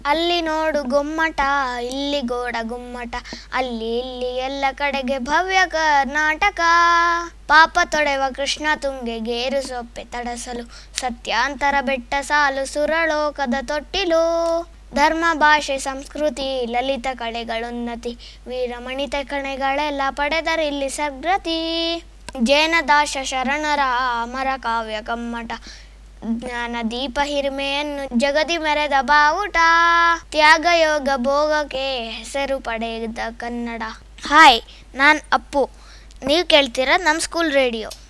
ಅಲ್ಲಿ ನೋಡು ಗೊಮ್ಮಟ ಇಲ್ಲಿ ಗೋಡ ಗುಮ್ಮಟ ಅಲ್ಲಿ ಇಲ್ಲಿ ಎಲ್ಲ ಕಡೆಗೆ ಭವ್ಯ ಕರ್ನಾಟಕ ಪಾಪ ತೊಡೆವ ಕೃಷ್ಣ ತುಂಗೆ ಗೇರು ಸೊಪ್ಪೆ ತಡಸಲು ಸತ್ಯಾಂತರ ಬೆಟ್ಟ ಸಾಲು ಸುರಲೋಕದ ತೊಟ್ಟಿಲು ಧರ್ಮ ಭಾಷೆ ಸಂಸ್ಕೃತಿ ಲಲಿತ ಕಲೆಗಳುನ್ನತಿ ವೀರಮಣಿತ ಕಣೆಗಳೆಲ್ಲ ಪಡೆದರಿಲ್ಲಿ ಸದ್ಗತಿ ಜೈನ ದಾಶ ಶರಣರ ಅಮರ ಕಾವ್ಯ ಕಮ್ಮಟ ಜ್ಞಾನ ದೀಪ ಹಿರಿಮೆಯನ್ನು ಜಗದಿ ಮೆರೆದ ಬಾವುಟ ತ್ಯಾಗ ಯೋಗ ಭೋಗಕ್ಕೆ ಹೆಸರು ಪಡೆದ ಕನ್ನಡ ಹಾಯ್ ನಾನು ಅಪ್ಪು ನೀವು ಕೇಳ್ತೀರಾ ನಮ್ಮ ಸ್ಕೂಲ್ ರೇಡಿಯೋ